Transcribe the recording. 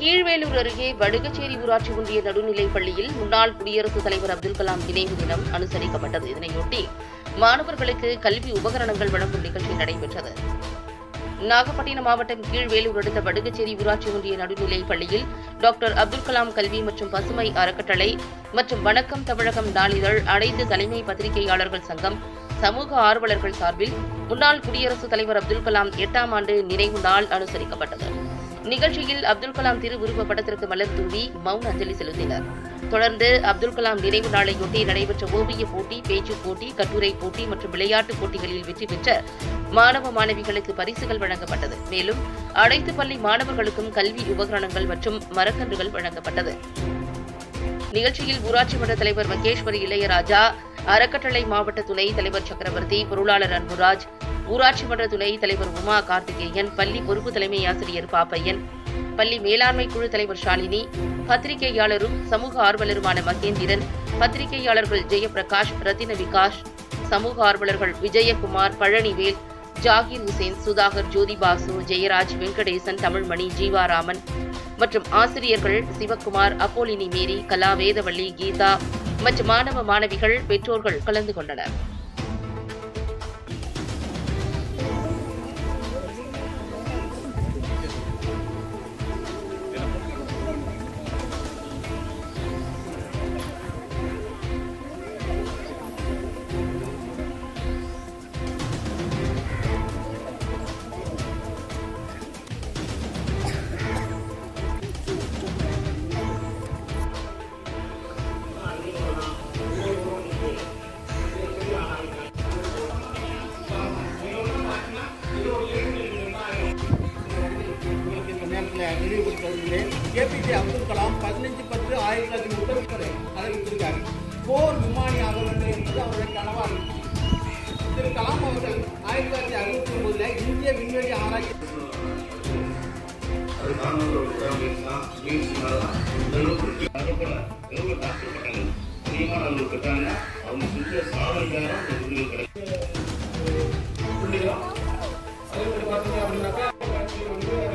கீழ்வேலூர் அருகே வடுகச்சேரி ஊராட்சி ஒன்றிய நடுநிலைப் பள்ளியில் முன்னாள் குடியரசுத் தலைவர் அப்துல் கலாம் நினைவு தினம் அனுசரிக்கப்பட்டது இதனையொட்டி மாணவர்களுக்கு கல்வி உபகரணங்கள் வழங்கும் நிகழ்ச்சி நடைபெற்றது நாகப்பட்டினம் மாவட்டம் கீழ்வேலூர் அடுத்த வடுகச்சேரி ஊராட்சி ஒன்றிய நடுநிலைப் பள்ளியில் டாக்டர் அப்துல் கலாம் கல்வி மற்றும் பசுமை அறக்கட்டளை மற்றும் வணக்கம் தமிழகம் நாளிதழ் அனைத்து தலைமை பத்திரிகையாளர்கள் சங்கம் சமூக ஆர்வலர்கள் சார்பில் முன்னாள் குடியரசுத் தலைவர் அப்துல் கலாம் எட்டாம் ஆண்டு நினைவு நாள் அனுசரிக்கப்பட்டது நிகழ்ச்சியில் அப்துல் கலாம் திருவுருவ படத்திற்கு மலர் தூவி மௌன அஞ்சலி செலுத்தினர் தொடர்ந்து அப்துல் கலாம் நினைவு நாளையொட்டி நடைபெற்ற ஓவிய போட்டி பேச்சுப் போட்டி கட்டுரை போட்டி மற்றும் விளையாட்டுப் போட்டிகளில் வெற்றி பெற்ற மாணவ மாணவிகளுக்கு பரிசுகள் வழங்கப்பட்டது மேலும் அனைத்து பள்ளி மாணவர்களுக்கும் கல்வி உபகரணங்கள் மற்றும் மரக்கன்றுகள் வழங்கப்பட்டது நிகழ்ச்சியில் ஊராட்சி மன்ற தலைவர் மகேஸ்வரி இளையராஜா அறக்கட்டளை மாவட்ட துணைத் தலைவர் சக்கரவர்த்தி பொருளாளர் அன்புராஜ் ஊராட்சி மன்ற துணைத் தலைவர் உமா கார்த்திகேயன் பள்ளி பொறுப்பு தலைமை ஆசிரியர் பாப்பையன் பள்ளி மேலாண்மை குழு தலைவர் ஷாலினி பத்திரிகையாளரும் சமூக ஆர்வலருமான மகேந்திரன் பத்திரிகையாளர்கள் ஜெயபிரகாஷ் ரத்தின விகாஷ் சமூக ஆர்வலர்கள் விஜயகுமார் பழனிவேல் ஜாகிர் ஹுசேன் சுதாகர் ஜோதிபாசு ஜெயராஜ் வெங்கடேசன் தமிழ்மணி ஜீவாராமன் மற்றும் ஆசிரியர்கள் சிவக்குமார் அப்போலினி மேரி கலா வேதவள்ளி கீதா மற்றும் மாணவ மாணவிகள் பெற்றோர்கள் கலந்து கொண்டனர் உங்களுக்கு இந்த நேரத்தில் நினைவுபடுத்துவதிலே ஏபிஜே அப்துல் கலாம் பதினஞ்சு பத்து ஆயிரத்தி தொள்ளாயிரத்தி முப்பத்தி அதை விட்டிருக்காரு போர் விமானி ஆக வேண்டும் என்பது அவருடைய கனவாக இருந்துச்சு திரு கலாம் அவர்கள் ஆயிரத்தி தொள்ளாயிரத்தி அறுபத்தி ஒன்பதுல இந்திய விண்வெளி ஆராய்ச்சி அது காரணம் ஒரு தான் முயற்சினால தான் இதெல்லாம் கஷ்டப்பட எவ்வளோ கஷ்டப்பட்டாங்க அதிகமானவர்கள் பெற்றாங்க அவங்க செஞ்ச சாதனைக்காக அந்த விருதுகள் கிடைக்கும் அதே மாதிரி பார்த்தீங்க அப்படின்னாக்கா